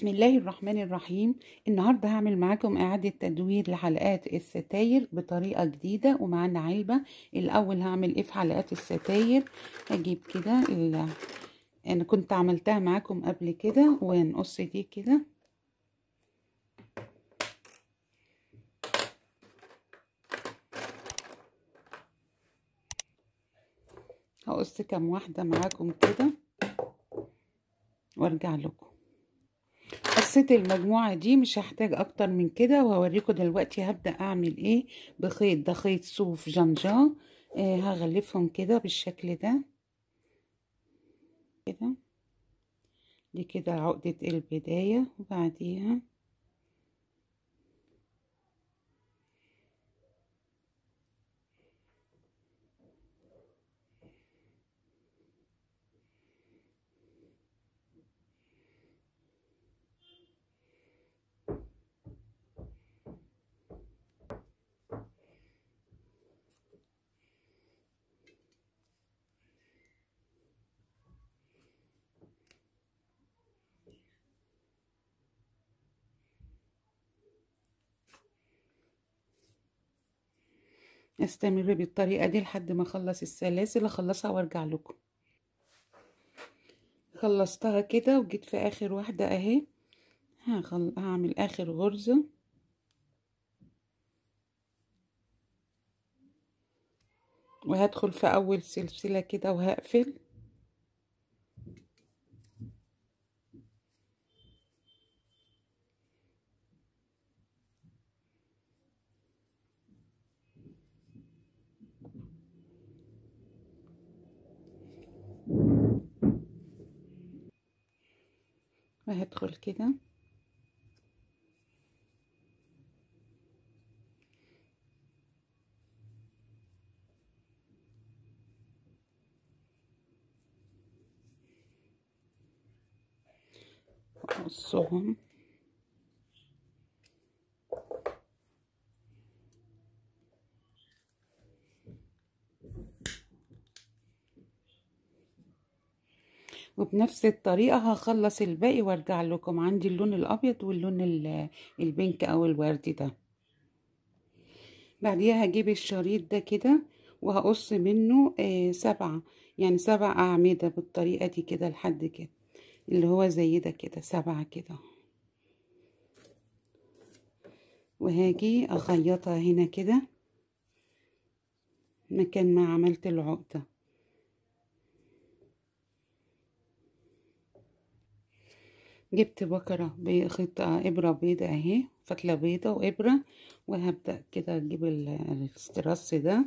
بسم الله الرحمن الرحيم النهاردة هعمل معاكم إعادة تدوير لحلقات الستاير بطريقة جديدة ومعانا علبة الأول هعمل إيه في حلقات الستاير هجيب كده ال... أنا كنت عملتها معاكم قبل كده ونقص دي كده هقص كام واحدة معاكم كده وارجع لكم قصيت المجموعة دي مش هحتاج اكتر من كده وهوريكم دلوقتي هبدأ اعمل ايه بخيط ده خيط صوف جنجان آه هغلفهم كده بالشكل ده كده دي كده عقدة البداية وبعديها استمر بالطريقة دي لحد ما اخلص السلاسل اخلصها وارجع لكم خلصتها كده وجيت في اخر واحدة اهي هخل... هعمل اخر غرزة وهدخل في اول سلسلة كده وهقفل وهدخل كده اقصهم وبنفس الطريقة هخلص الباقي وارجع لكم عندي اللون الابيض واللون البينك او الوردي ده بعديها هجيب الشريط ده كده وهقص منه آه سبعة يعني سبع اعمدة بالطريقة دي كده لحد كده اللي هو زي ده كده سبعة كده وهاجي اخيطها هنا كده مكان ما عملت العقده جبت بكرة بخيط إبرة بيضة أهي فتلة بيضة وإبرة وهبدأ كده أجيب الاسترس ده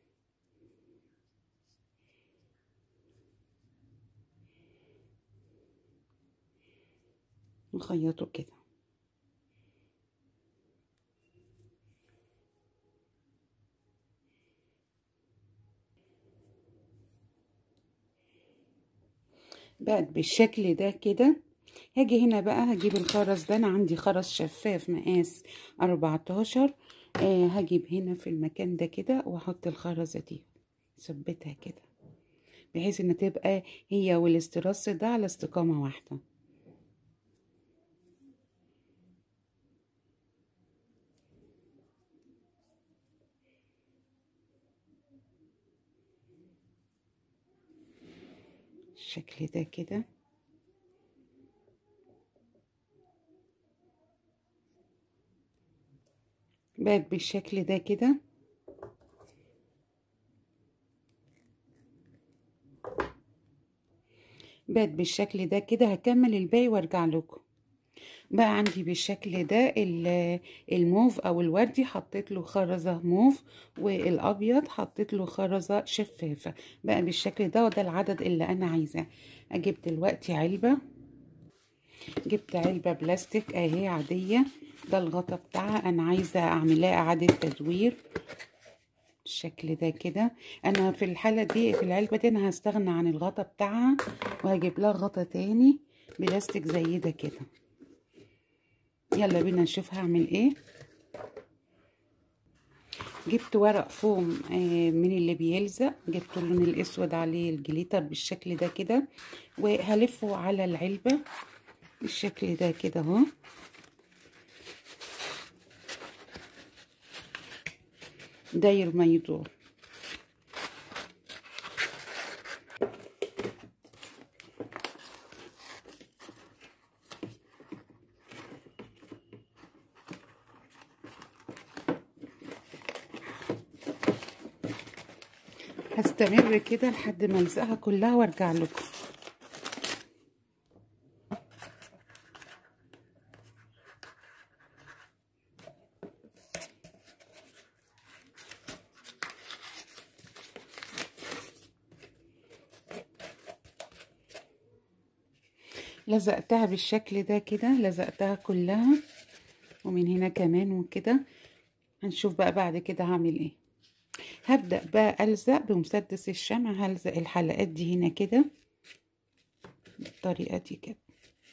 نخيطه كده بقت بالشكل ده كده هاجي هنا بقى هجيب الخرز ده انا عندي خرز شفاف مقاس 14 آه هجيب هنا في المكان ده كده واحط الخرزه دي ثبتها كده بحيث ان تبقى هي والاسترس ده على استقامه واحده الشكل ده كده بقت بالشكل ده كده بقت بالشكل ده كده هكمل الباقي وارجع لكم بقى عندي بالشكل ده الموف او الوردي حطيت له خرزة موف والابيض حطيت له خرزة شفافة بقى بالشكل ده وده العدد اللي انا عايزاه اجيب دلوقتي علبة جبت علبة بلاستيك اهي عادية ده الغطا بتاعها انا عايزة اعملها اعادة تدوير الشكل ده كده انا في الحالة دي في العلبة دي انا هستغنى عن الغطا بتاعها وهجيب لها غطا تاني بلاستيك زي ده كده يلا بينا نشوف هعمل ايه جبت ورق فوم من اللي بيلزق جبت اللون الاسود عليه الجليتر بالشكل ده كده وهلفه على العلبة بالشكل ده كده اهو داير ما يدور هستمر كده لحد ما الزقها كلها وارجع لكم لزقتها بالشكل ده كده لزقتها كلها ومن هنا كمان وكده هنشوف بقى بعد كده هعمل ايه هبدأ بقى ألزق بمسدس الشمع هلزق الحلقات دي هنا كده بالطريقة دي كده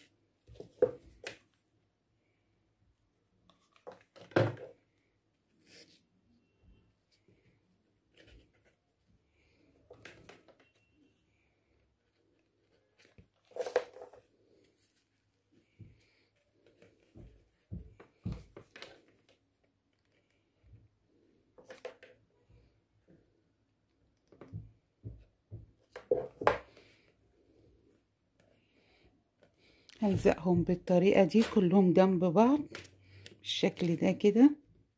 هلزقهم بالطريقة دي كلهم جنب بعض بالشكل ده كده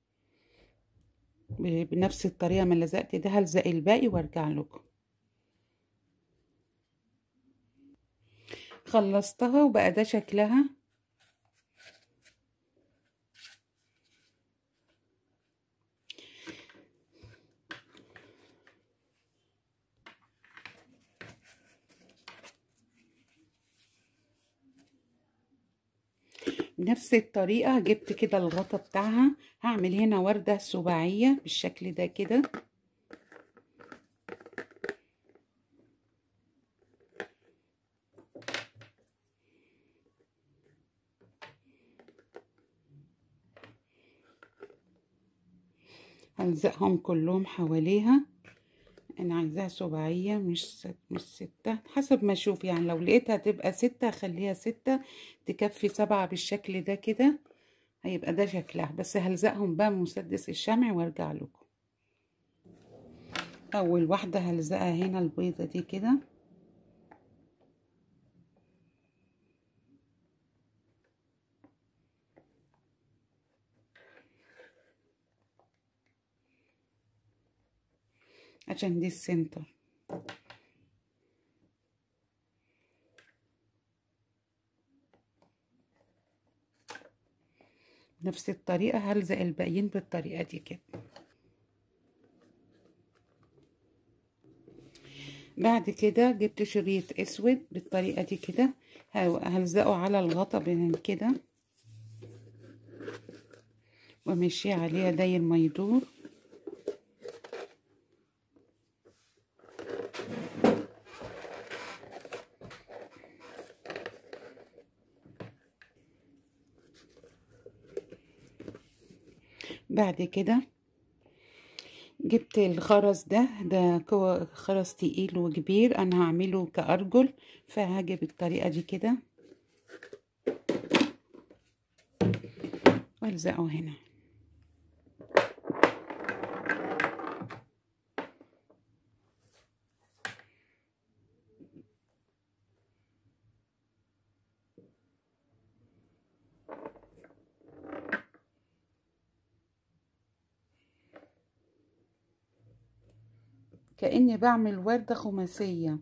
بنفس الطريقة ما لزقت ده هلزق الباقي وارجع لكم خلصتها وبقى ده شكلها بنفس الطريقة جبت كده الغطا بتاعها هعمل هنا وردة سباعية بالشكل ده كده هلزقهم كلهم حواليها انا عايزاها سباعية مش ست مش ستة حسب ما اشوف يعني لو لقيتها تبقى ستة اخليها ستة تكفي سبعة بالشكل ده كده هيبقى ده شكلها بس هلزقهم بقى بمسدس الشمع وارجع لكم اول واحدة هلزقها هنا البيضة دي كده عشان دي السنتر نفس الطريقة هلزق الباقيين بالطريقة دي كده بعد كده جبت شريط اسود بالطريقة دي كده هلزقه على الغطا بين كده وامشيه عليه داير ما يدور بعد كده جبت الخرز ده ده خرز تقيل وكبير انا هعمله كأرجل فهاجي بالطريقة دي كده والزقه هنا كأني بعمل وردة خماسية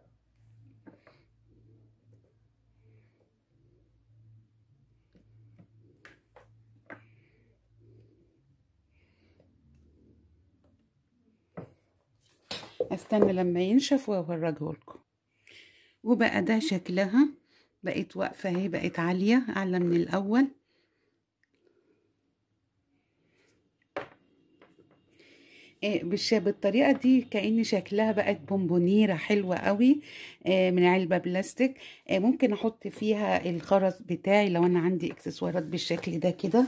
استنى لما ينشف واوريه لكم وبقى ده شكلها بقت واقفة اهي بقت عالية اعلى من الاول بالطريقه دي كأن شكلها بقت بونبونيره حلوه قوي من علبه بلاستيك ممكن احط فيها الخرز بتاعي لو انا عندي اكسسوارات بالشكل ده كده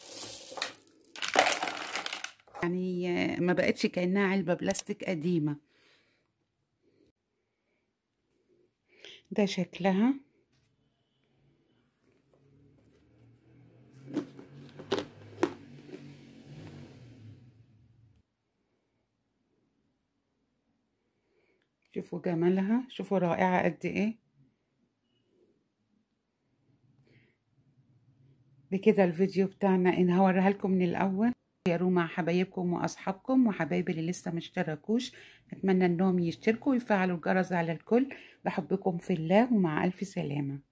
يعني ما بقتش كأنها علبه بلاستيك قديمه ده شكلها شوفوا جمالها شوفوا رائعة قد ايه بكده الفيديو بتاعنا ان هوريها لكم من الاول شيروا مع حبايبكم واصحابكم وحبايبي اللي لسه مشتركوش اتمنى انهم يشتركوا ويفعلوا الجرس على الكل بحبكم في الله ومع الف سلامه